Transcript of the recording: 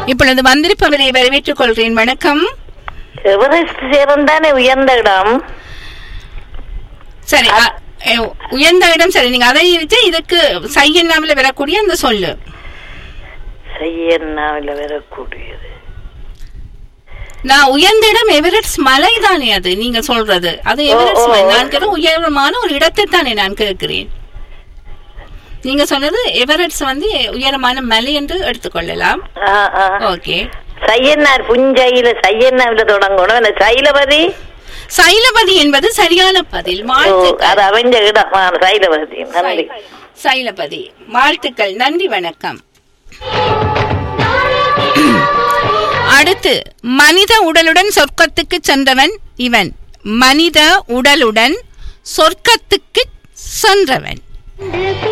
இப்பொழுது வந்திருப்பவரை வரவேற்றுக் கொள்கிறேன் வணக்கம் எவரெஸ்ட் சிறந்தானே உயர்ந்த இடம் சரி அ- எ, உயர்ந்த இடம் சரி நீங்க அதை இருந்து இதுக்கு சையன்னாவில் வரக்கூடிய அந்த சொல்லு செய்யன்னாவில் வரக்கூடியது நான் உயர்ந்த இடம் எவரெஸ்ட் மலை தானே அது நீங்க சொல்றது அது எவரெஸ்ட் ஓ, ஓ. மலை நான் கேட்கிறேன் உயரமான ஒரு இடத்தை தானே நான் கேட்கிறேன் நீங்க சொன்னது எவரெஸ்ட் வந்து உயரமான மலை என்று எடுத்துக்கொள்ளலாம் ஆ, ஆ. ஓகே சையன்னார் புஞ்சையில சையன்னாவில தொடங்கணும் அந்த சைலபதி சைலபதி என்பது சரியான பதில் ஓ, வாழ்த்துக்கள் அது அவஞ்ச இடம் ஆ, சைலபதி நன்றி சை- சைலபதி வாழ்த்துக்கள் நன்றி வணக்கம் அடுத்து மனித உடலுடன் சொர்க்கத்துக்கு சென்றவன் இவன் மனித உடலுடன் சொர்க்கத்துக்கு சென்றவன்